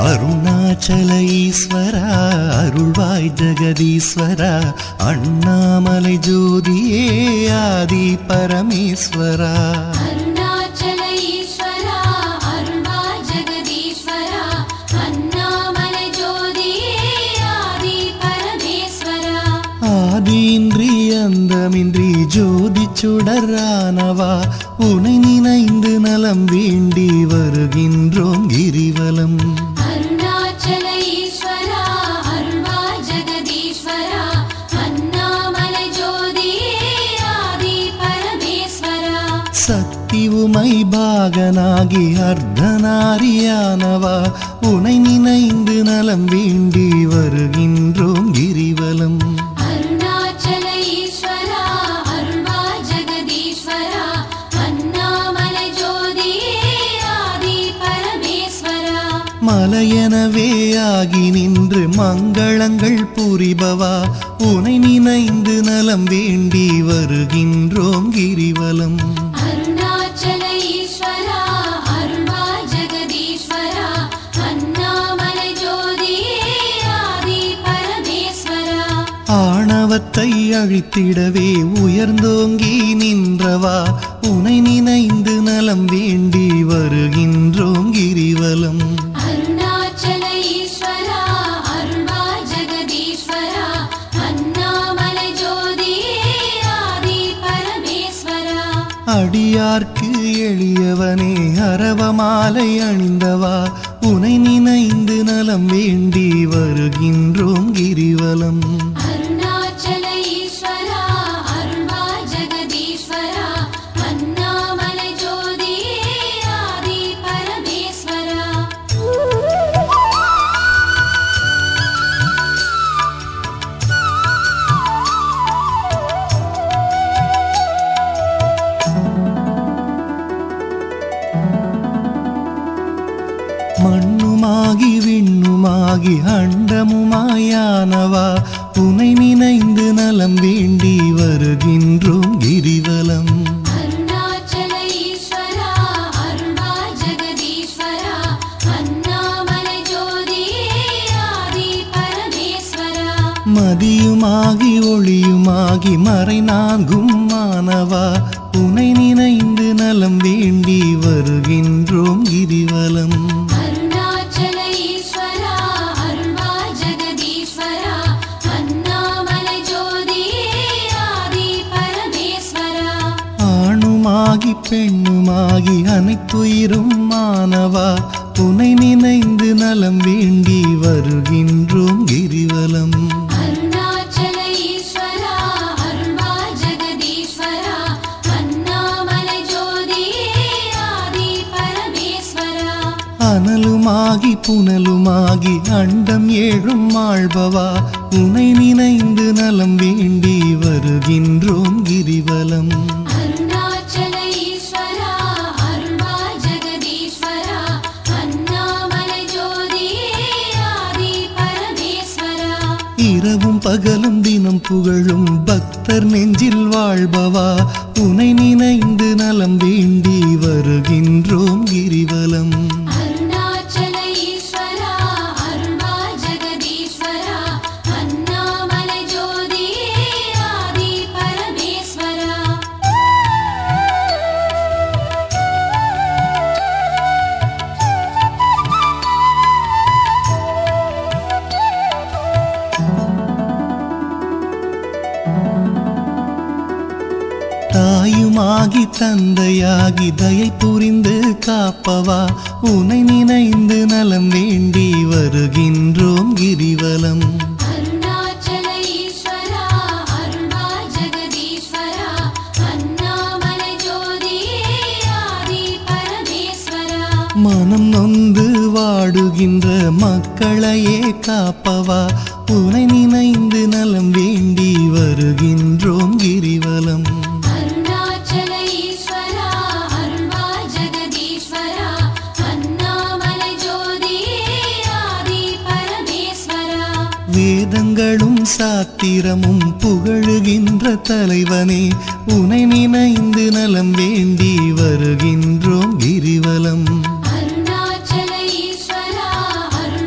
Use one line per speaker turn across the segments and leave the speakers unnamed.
அருணாச்சல ஈஸ்வரா அருள்வாய் ஜெகதீஸ்வரா அண்ணாமலை ஜோதியே ஆதி பரமேஸ்வரா
அருணாச்சல ஈஸ்வரா அருள்வாய் ஜெகதீஸ்வரா அண்ணாமலை ஜோதியே ஆதி பரமேஸ்வரா
ஆதியின்றி அந்தமின்றி ஜோதி சுடரானவா உனை நினைந்து நலம் வேண்டி வருகின்றோம் கிரிவலம்
அருணாச்சல ஈஸ்வரா அருள்வாய் ஜெகதீஸ்வரா அண்ணாமலை ஜோதியே ஆதி பரமேஸ்வரா
சக்தி உமை பாகனாகி அர்த்தநாரியானவா உனை நினைந்து நலம் வேண்டி வருகின்றோம் கிரிவலம்
அருணாச்சல ஈஸ்வரா அருள்வாய் ஜெகதீஸ்வரா அண்ணாமலை ஜோதியே ஆதி பரமேஸ்வரா
மலையெனவே ஆகி நின்று மங்களங்கள் புரிபவா உனை நினைந்து நலம் வேண்டி வருகின்றோம் கிரிவலம்
அருணாச்சல ஈஸ்வரா அருள்வாய் ஜெகதீஸ்வரா அண்ணாமலை ஜோதியே ஆதி பரமேஸ்வரா
ஆணவத்தை அழித்திடவே உயர்ந்தோங்கி நின்றவா உனை நினைந்து நலம் வேண்டி வருகின்றோம் கிரிவலம்
அருணாச்சல ஈஸ்வரா அருள்வாய் ஜெகதீஸ்வரா அண்ணாமலை ஜோதியே ஆதி பரமேஸ்வரா
அடியார்க்கு எளியவனே அரவமாலை அணிந்தவா உனை நினைந்து நலம் வேண்டி வருகின்றோம் கிரிவலம்
அருணாச்சல ஈஸ்வரா அருள்வாய் ஜெகதீஸ்வரா அண்ணாமலை ஜோதியே ஆதி பரமேஸ்வரா
மண்ணுமாகி விண்ணுமாகி அண்டமுமாயானவா உனை நினைந்து நலம் வேண்டி வருகின்றோம் கிரிவலம்
அருணாச்சல ஈஸ்வரா அருள்வாய் ஜெகதீஸ்வரா அண்ணாமலை ஜோதியே ஆதி பரமேஸ்வரா
மதியுமாகி ஒளியுமாகி மறை நான்கும் மானவா உனை நினைந்து நலம் வேண்டி வருகின்றோம் கிரிவலம்
அருணாச்சல ஈஸ்வரா அருள்வாய் ஜெகதீஸ்வரா அண்ணாமலை ஜோதியே ஆதி பரமேஸ்வரா
ஆணுமாகி பெண்ணுமாகி அனைத்துயிரும் மானவா உனை நினைந்து நலம் வேண்டி வருகின்றோம் கிரிவலம்
அருணாச்சல ஈஸ்வரா அருள்வாய் ஜெகதீஸ்வரா அண்ணாமலை ஜோதியே ஆதி பரமேஸ்வரா
அனலுமாகி புனலுமாகி அண்டம் ஏழும் ஆழ்பவா உனை நினைந்து நலம் வேண்டி வருகின்றோம் கிரிவலம்
அருணாச்சல ஈஸ்வரா அருள்வாய் ஜெகதீஸ்வரா அண்ணாமலை ஜோதியே ஆதி பரமேஸ்வரா
இரவும் பகலும் தினம் புகழும் பக்தர் நெஞ்சில் வாழ்பவா உனை நினைந்து நலம் வேண்டி வருகின்றோம் கிரிவலம்
அருணாச்சல ஈஸ்வரா அருள்வாய் ஜெகதீஸ்வரா அண்ணாமலை ஜோதியே ஆதி பரமேஸ்வரா
தாயுமாகி தந்தையாகி தயை புரிந்து காப்பவா உனை நினைந்து நலம் வேண்டி வருகின்றோம் கிரிவலம்
அருணாச்சல ஈஸ்வரா அருள்வாய் ஜெகதீஸ்வரா அண்ணாமலை ஜோதியே ஆதி பரமேஸ்வரா
மனம் நொந்து வாடுகின்ற மக்களையே காப்பவா உனை நினைந்து நலம் வேண்டி வருகின்றோம் கிரிவலம்
அருணாச்சல ஈஸ்வரா அருள்வாய் ஜெகதீஸ்வரா அண்ணாமலை ஜோதியே ஆதி பரமேஸ்வரா
வேதங்களும் சாத்திரமும் புகழுகின்ற தலைவனே உனை நினைந்து நலம் வேண்டி வருகின்றோம் கிரிவலம்
அருணாச்சல ஈஸ்வரா அருள்வாய்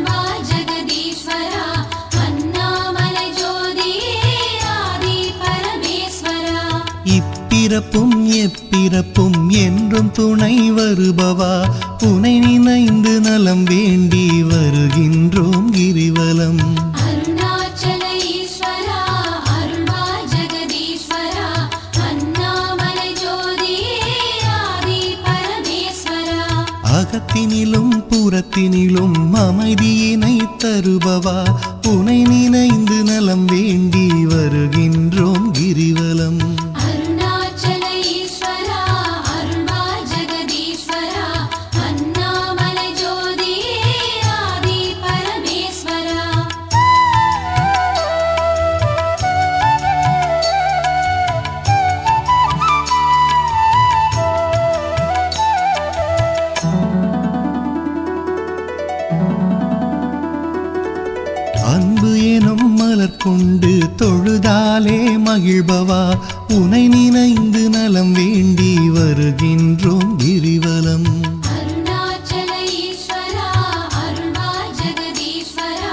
இப்பிறப்பும் எப்பிறப்பும் என்றும் துணை வருபவா உனை நினைந்து நலம் வேண்டி வருகின்றோம் கிரிவலம்
அருணாச்சல ஈஸ்வரா அருள்வா ஜெகதீஸ்வரா அண்ணாமலை ஜோதியே ஆதி பரமேஸ்வரா
அகத்தினிலும் புறத்தினிலும் அமைதியினை தருபவா உனை நினைந்து நலம் வேண்டி வருகின்றோம் கிரிவலம்
அருணாச்சல ஈஸ்வரா அருள்வா ஜெகதீஸ்வரா அண்ணாமலை ஜோதியே ஆதி பரமேஸ்வரா
அன்பு எனும் மலர் கொண்டு தொழுதாலே மகிழ்பவா உனை நினைந்து நலம் வேண்டி வருகின்றோம் கிரிவலம்
அருணாச்சல ஈஸ்வரா அருள்வா ஜெகதீஸ்வரா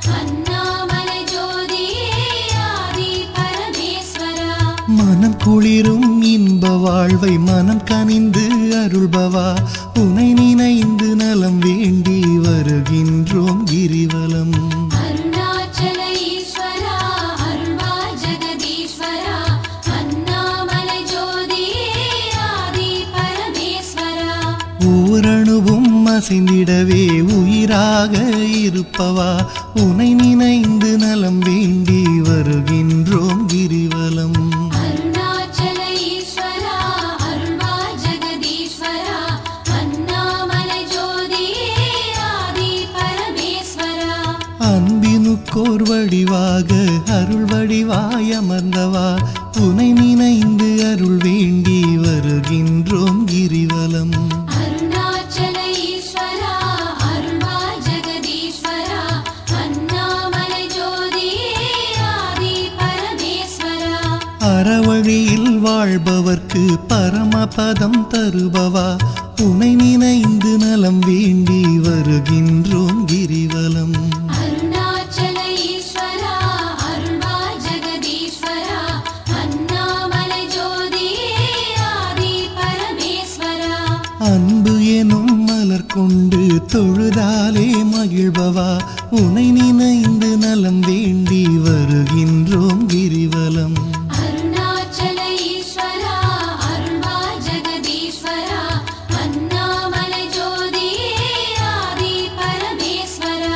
அண்ணாமலை ஜோதியே ஆதி பரமேஸ்வரா
மனம் குளிரும் இன்ப வாழ்வை மனம் கனிந்து அருள்பவா உனை நினைந்து நலம் வேண்டி வருகின்றோம் கிரிவலம்
அருணாச்சல ஈஸ்வரா அருள்வா ஜெகதீஸ்வரா அண்ணாமலை ஜோதியே ஆதி பரமேஸ்வரா
ஓரணுவும் அசைந்திடவே உயிராக இருப்பவா உனை நினைந்து நலம் வேண்டி வருகின்றோம் கிரிவலம்
அருணாச்சல ஈஸ்வரா அருள்வா ஜெகதீஸ்வரா அண்ணாமலை ஜோதியே ஆதி பரமேஸ்வரா
அன்பினுக்கோர் வடிவாக அருள் வடிவாய் அமர்ந்தவா உனை நினைந்து அருள் வேண்டி வருகின்றோம் கிரிவலம்
அருணாச்சல ஈஸ்வரா அருள்வா ஜெகதீஸ்வரா அண்ணாமலை ஜோதியே ஆதி பரமேஸ்வரா
அறவழியில் வாழ்பவர்க்கு பரமபதம் தருபவா உனை நினைந்து நலம் வேண்டி வருகின்றோம் கிரிவலம்
அருணாச்சல ஈஸ்வரா அருள்வா ஜெகதீஸ்வரா அண்ணாமலை ஜோதியே ஆதி பரமேஸ்வரா
அன்பு எனும் மலர் கொண்டு தொழுதாலே மகிழ்பவா உனை நினைந்து நலம் வேண்டி வருகின்றோம் கிரிவலம்
அருணாச்சல ஈஸ்வரா அருள்வா ஜெகதீஸ்வரா அண்ணாமலை ஜோதியே ஆதி பரமேஸ்வரா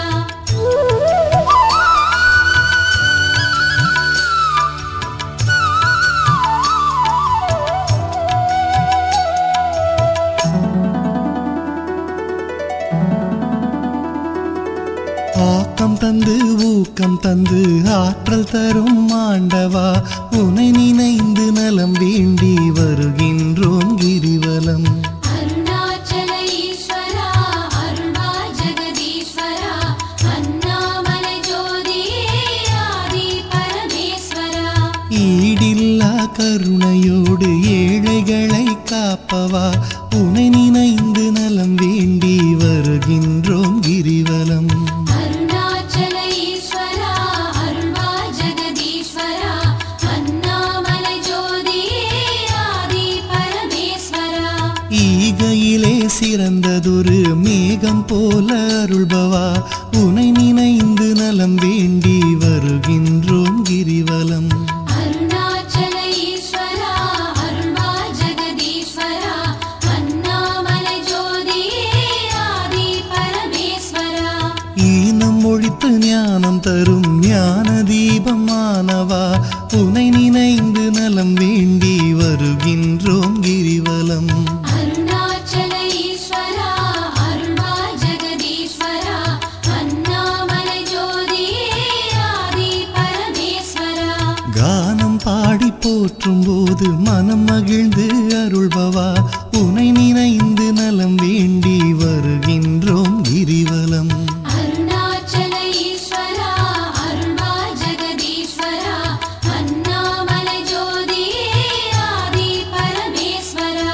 ஆக்கம் தந்து ஊக்கம் தந்து ஆற்றல் தரும் ஆண்டவா உனை நினைந்து நலம் வேண்டி வருகின்றோம் கிரிவலம்
அருணாச்சல ஈஸ்வரா அருள்வா ஜெகதீஸ்வரா அண்ணாமலை ஜோதியே ஆதி பரமேஸ்வரா
ஈடில்லா கருணையோடு ஏழைகளை காப்பவா உனை நினைந்து நலம் வேண்டி வருகின்றோம் கிரிவலம்
அருணாச்சல ஈஸ்வரா அருள்வா ஜெகதீஸ்வரா அண்ணாமலை ஜோதியே ஆதி பரமேஸ்வரா
ஈகையிலே சிறந்ததொரு மேகம் போல அருள்பவா உனை நினைந்து நலம் வேண்டி வருகின்றோம் கிரிவலம்
அருணாச்சல ஈஸ்வரா அருள்வா ஜெகதீஸ்வரா அண்ணாமலை ஜோதியே ஆதி பரமேஸ்வரா
ஈனம் ஒழித்து ஞானம் தரும் ஞான தீபமானவா உனை நினைந்து நலம் வேண்டி வருகின்றோம் கிரிவலம்
அருணாச்சல ஈஸ்வரா அருள்வா ஜெகதீஸ்வரா அண்ணாமலை ஜோதியே ஆதி பரமேஸ்வரா
கானம் பாடி போற்றும் போது மனம் மகிழ்ந்து அருள்பவா உனை நினைந்து நலம் வேண்டி வருகின்றோம் கிரிவலம்
அருணாச்சல ஈஸ்வரா அருள்வா ஜெகதீஸ்வரா அண்ணாமலை ஜோதியே ஆதி பரமேஸ்வரா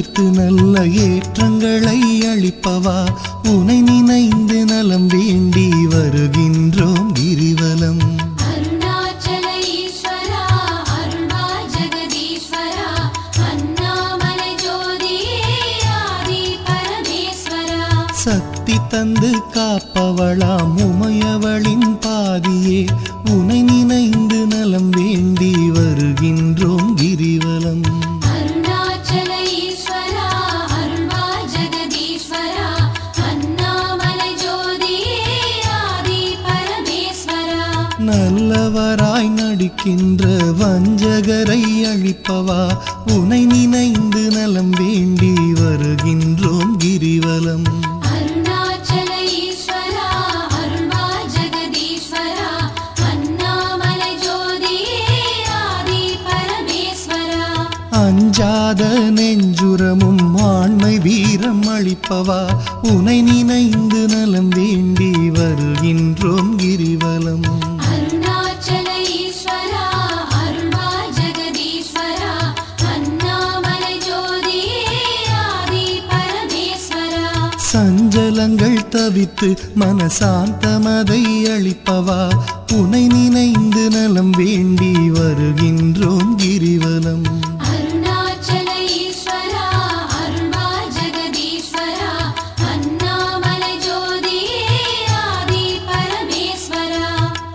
தவிர்த்து நல்ல ஏற்றங்களை அளிப்பவா உனை நினைந்து நலம் வேண்டி வருகின்றோம் கிரிவலம்
அருணாச்சல ஈஸ்வரா அருள்வா ஜெகதீஸ்வரா அண்ணாமலை ஜோதியே ஆதி பரமேஸ்வரா
சக்தி தந்து காப்பவளாம் உமையவளின் பாதியே உனை நினைந்து நலம் வேண்டி வருகின்றோம் கிரிவலம்
அருணாச்சல ஈஸ்வரா அருள்வா ஜெகதீஸ்வரா அண்ணாமலை ஜோதியே ஆதி பரமேஸ்வரா
நல்லவராய் நடிக்கின்ற வஞ்சகரை அழிப்பவா உனை நினைந்து நலம் வேண்டி வருகின்றோம் கிரிவலம்
அருணாச்சல ஈஸ்வரா அருள்வா ஜெகதீஸ்வரா அண்ணாமலை ஜோதியே ஆதி பரமேஸ்வரா
அஞ்சாத நெஞ்சுரமும் ஆண்மை வீரம் அளிப்பவா உனை நினைந்து நலம் வேண்டி வருகின்றோம் கிரிவலம்
அருணாச்சல ஈஸ்வரா அருள்வா ஜெகதீஸ்வரா அண்ணாமலை ஜோதியே ஆதி பரமேஸ்வரா
சஞ்சலங்கள் தவித்து மனசாந்தமதை அளிப்பவா உனை நினைந்து நலம் வேண்டி வருகின்றோம் கிரிவலம்
அருணாச்சல ஈஸ்வரா அருள்வா ஜெகதீஸ்வரா அண்ணாமலை ஜோதியே ஆதி பரமேஸ்வரா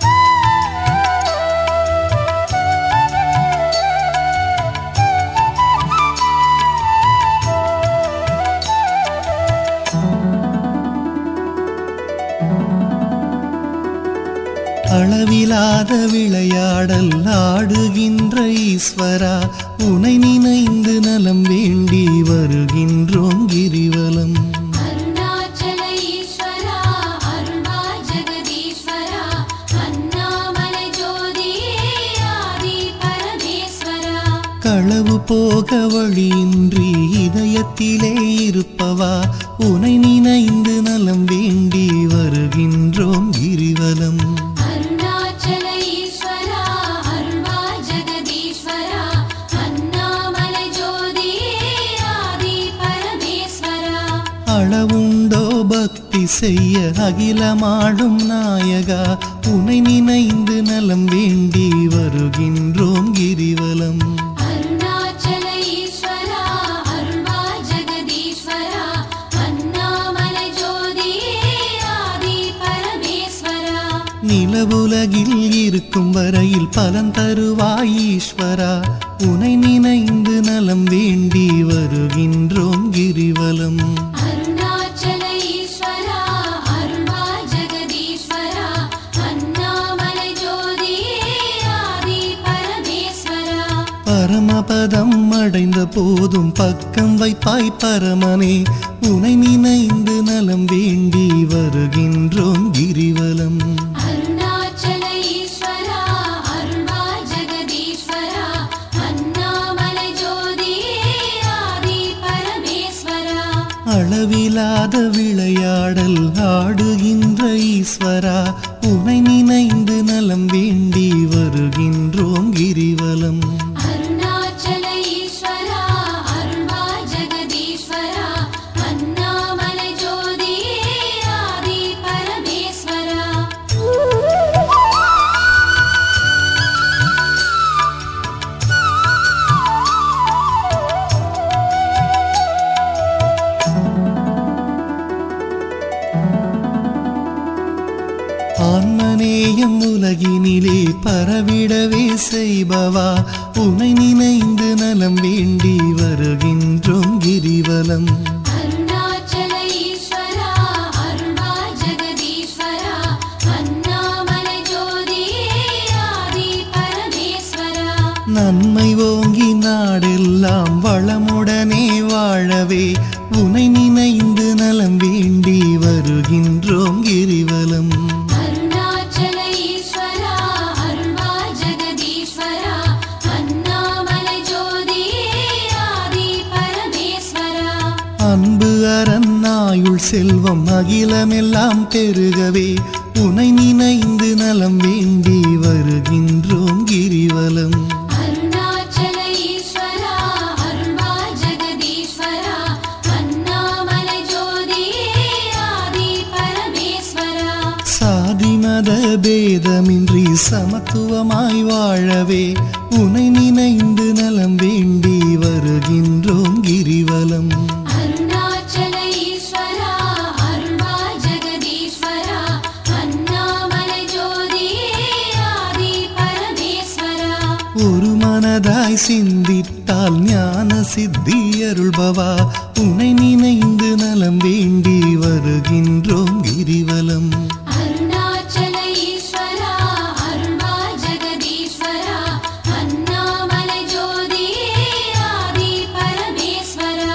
அளவிலாத விளையாடல் ஆடுகின்ற ஈஸ்வரா உனை நினைந்து நலம் வேண்டி வருகின்றோம் கிரிவலம்
அருணாச்சல ஈஸ்வரா அருள்வா ஜெகதீஸ்வரா அண்ணாமலை ஜோதியே ஆதி பரமேஸ்வரா
களவு போக வழியின்றி இதயத்திலே இருப்பவா உனை நினைந்து நலம் வேண்டி வருகின்றோம் கிரிவலம்
அருணாச்சல ஈஸ்வரா அருள்வா ஜெகதீஸ்வரா அண்ணாமலை ஜோதியே ஆதி பரமேஸ்வரா
அளவுண்டோ பக்தி செய்ய அகிலமாடும் நாயகா உனை நினைந்து நலம் வேண்டி வருகின்றோம் கிரிவலம்
அருணாச்சல ஈஸ்வரா அருள்வா ஜெகதீஸ்வரா அண்ணாமலை ஜோதியே ஆதி பரமேஸ்வரா
நிலவுலகில் இருக்கும் வரையில் பலன் தருவாய் ஈஸ்வரா உனை நினைந்து நலம் வேண்டி வருகின்றோம் கிரிவலம்
அருணாச்சல ஈஸ்வரா அருள்வா ஜெகதீஸ்வரா அண்ணாமலை ஜோதியே ஆதி பரமேஸ்வரா
பரமபதம் அடைந்த போதும் பக்கம் வைப்பாய் பரமனே உனை நினைந்து நலம் வேண்டி வருகின்றோம் கிரிவலம்
அருணாச்சல ஈஸ்வரா அருள்வா ஜெகதீஸ்வரா அண்ணாமலை ஜோதியே ஆதி பரமேஸ்வரா
அளவிலாத விளையாடல் ஆடுகின்ற ஈஸ்வரா உனை நினைந்து நலம் வேண்டி வருகின்றோம் கிரிவலம்
அருணாச்சல ஈஸ்வரா அருள்வா ஜெகதீஸ்வரா அண்ணாமலை ஜோதியே ஆதி பரமேஸ்வரா
ஆன்மநேயம் உலகினிலே பரவிடவே செய்பவா உனை நினைந்து நலம் வேண்டி வருகின்றோம் கிரிவலம்
அருணாச்சல ஈஸ்வரா அருள்வா ஜெகதீஸ்வரா அண்ணாமலை ஜோதியே ஆதி பரமேஸ்வரா
நன்மை ஓங்கி நாடெல்லாம் வளமுடனே வாழவே உனை நினைந்து நலம் வேண்டி வருகின்றோம் கிரிவலம்
அருணாச்சல ஈஸ்வரா அருள்வா ஜெகதீஸ்வரா அண்ணாமலை ஜோதியே ஆதி பரமேஸ்வரா
அன்பு அரணாயுள் செல்வம் அகிலமெல்லாம் பெருகவே உனை நினைந்து நலம் வேண்டி வருகின்றோம் கிரிவலம்
அருணாச்சல ஈஸ்வரா அருள்வா ஜெகதீஸ்வரா
மத பேதமின்றி சமத்துவமாய் வாழவே உனை நினைந்து நலம் வேண்டி வருகின்றோம் கிரிவலம்
அருணாச்சல ஈஸ்வரா அருள்வாய் ஜெகதீஸ்வரா அண்ணாமலை ஜோதியே ஆதி பரமேஸ்வரா
ஒரு மனதாய் சிந்தித்தால் ஞான சித்தி அருள்பவா உனை நினைந்து நலம் வேண்டி வருகின்றோம் கிரிவலம்
அருணாச்சல ஈஸ்வரா அருள்வாய் ஜெகதீஸ்வரா அண்ணாமலை ஜோதியே ஆதி பரமேஸ்வரா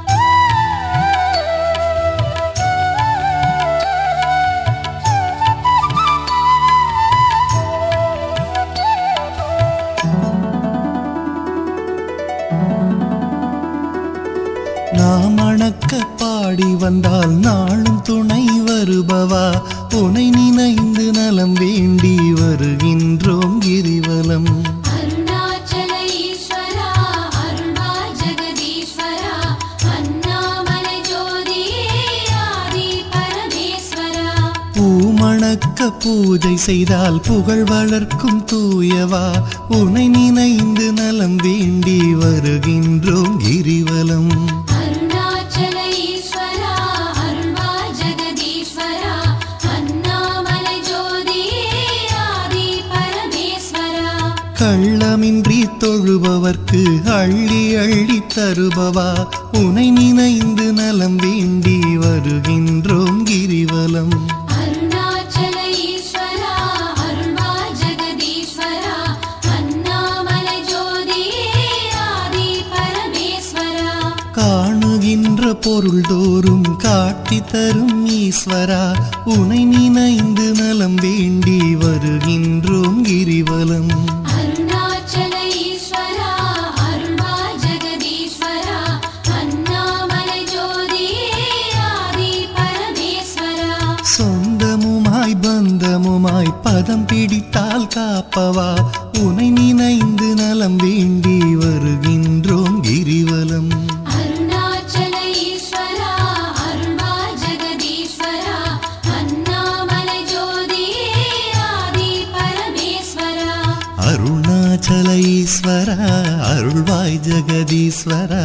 நாம் அணக்க பாடி வந்தால் நாளும் துணை வருபவா உனை நினைந்து நலம் வேண்டி வருகின்றோம் கிரிவலம்
அருணாச்சல ஈஸ்வரா அருள்வாய் ஜெகதீஸ்வரா அண்ணாமலை ஜோதியே ஆதி பரமேஸ்வரா
பூமணக்க பூஜை செய்தால் புகழ் வளர்க்கும் தூயவா உனை நினைந்து நலம் வேண்டி வருகின்றோம் கிரிவலம்
அருணாச்சல ஈஸ்வரா அருள்வாய் ஜெகதீஸ்வரா அண்ணாமலை ஜோதியே ஆதி பரமேஸ்வரா
கள்ளமின்றி தொழுபவர்க்கு அள்ளி அள்ளி தருபவா உனை நினைந்து நலம் வேண்டி வருகின்றோம் கிரிவலம்
அருணாச்சல ஈஸ்வரா அருள்வாய் ஜெகதீஸ்வரா அண்ணாமலை ஜோதியே ஆதி பரமேஸ்வரா
காணுகின்ற பொருள் தோறும் காட்டி தரும் ஈஸ்வரா உனை நினைந்து நலம் வேண்டி வருகின்றோம் கிரிவலம்
அருணாச்சல ஈஸ்வரா அருள்வாய் ஜெகதீஸ்வரா அண்ணாமலை ஜோதியே ஆதி பரமேஸ்வரா
சொந்தமுமாய் பந்தமுமாய் பதம் பிடித்தால் காப்பவா உனை நினைந்து நலம் வேண்டி வருகின்றோம் கிரிவலம்
அருணாச்சல ஈஸ்வரா அருள்வாய் ஜெகதீஸ்வரா அண்ணாமலை ஜோதியே ஆதி பரமேஸ்வரா
அருணாச்சல ஈஸ்வரா அருள்வாய் ஜெகதீஸ்வரா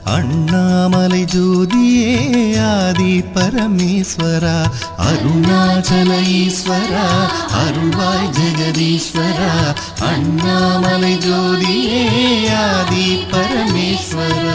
அண்ணாமலை ஜோதியே ஆதி பரமேஸ்வரா அருணாச்சல ஈஸ்வரா அருள்வாய் ஜெகதீஸ்வரா அண்ணாமலை ஜோதியே ஆதி பரமேஸ்வரா